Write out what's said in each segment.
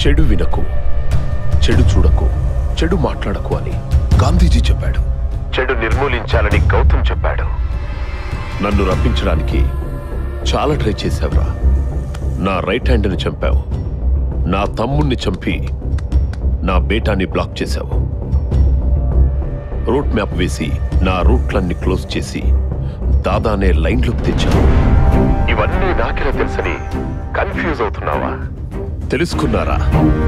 చెడు వినకు చెడు చూడకు చెడు మాట్లాడకు అని గాంధీజీ చెప్పాడు చెడు నిర్మూలించాలని గౌతమ్ చెప్పాడు నన్ను రప్పించడానికి చాలా ట్రై చేశావురా నా రైట్ హ్యాండ్ని చంపావు నా తమ్ముణ్ణి చంపి నా బేటాని బ్లాక్ చేశావు రూట్ మ్యాప్ వేసి నా రూట్లన్నీ క్లోజ్ చేసి దాదానే లైన్లోకి తెచ్చావు ఇవన్నీ నాకెలా తెలుసని కన్ఫ్యూజ్ అవుతున్నావా తెలుసుకున్నారా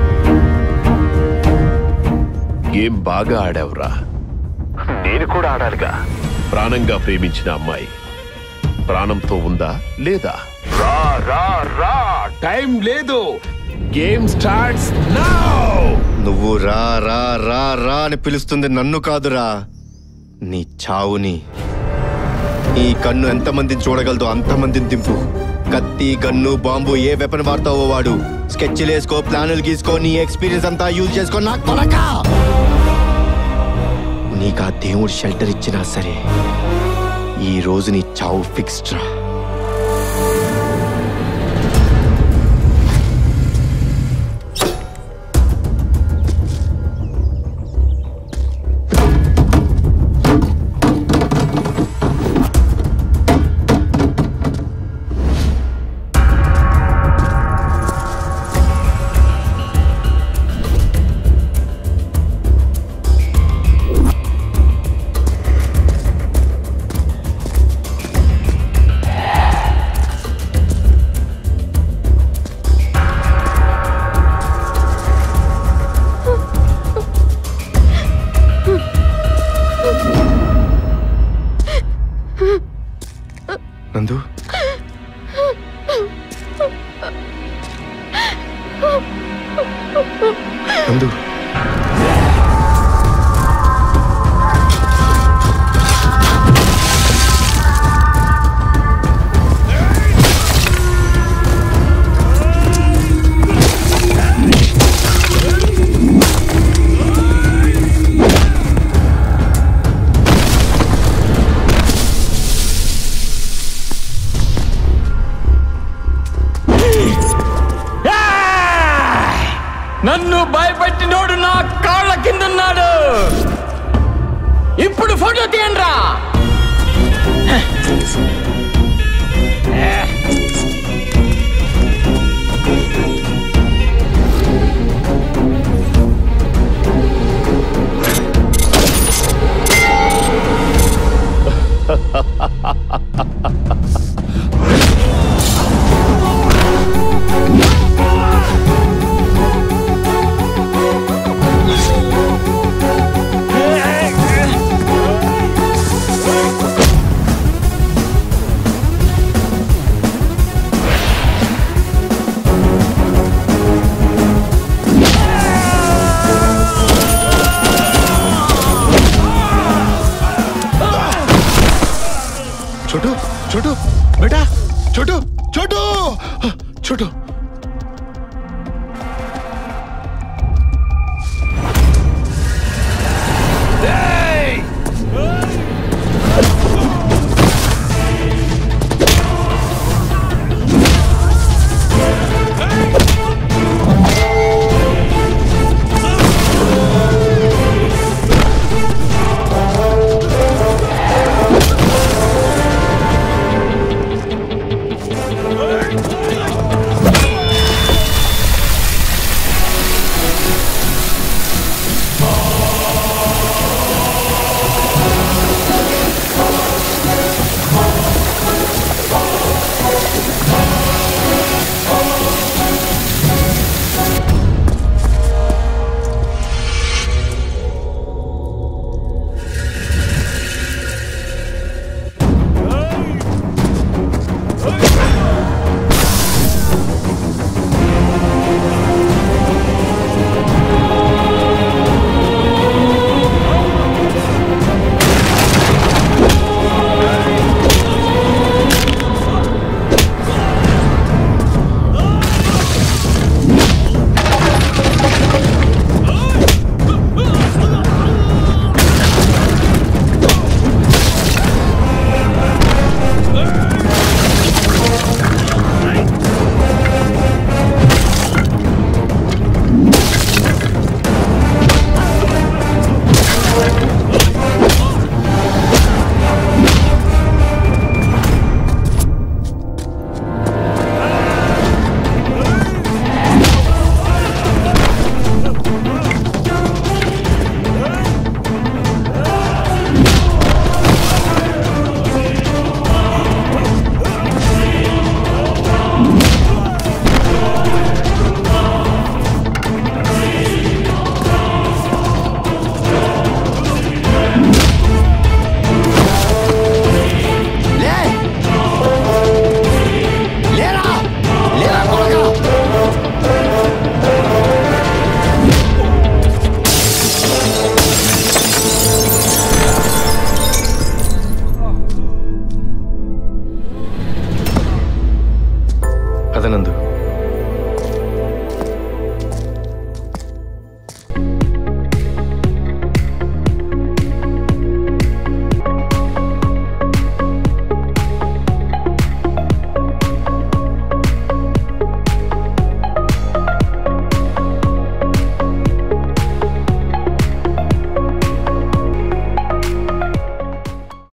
గేమ్ బాగా ఆడావురా నేను కూడా ఆడాలిగా ప్రాణంగా ప్రేమించిన అమ్మాయి ప్రాణంతో ఉందా లేదా రా రా రా టైం లేదు గేమ్ స్టార్ట్స్ నౌ నువ్వు రా రా రా రా అని పిలుస్తుంది నన్ను కాదురా నీ చావుని ఈ కన్ను ఎంతమందిని చూడగలదో అంతమందిని దింపు కత్తి గన్ను బాంబు ఏ వెపన్ వాడతావో వాడు స్కెచ్లు వేసుకో ప్లానులు గీసుకో నీ ఎక్స్పీరియన్స్ అంతా యూజ్ చేసుకో నా కొనక నీకు ఆ దేవుడు షెల్టర్ ఇచ్చినా సరే ఈ రోజు నీ చావు ఫిక్స్డ్ రా నందు నందు నన్ను భయపెట్టినోడు నా కాళ్ళ కిందున్నాడు ఇప్పుడు ఫోటో తీయండిరా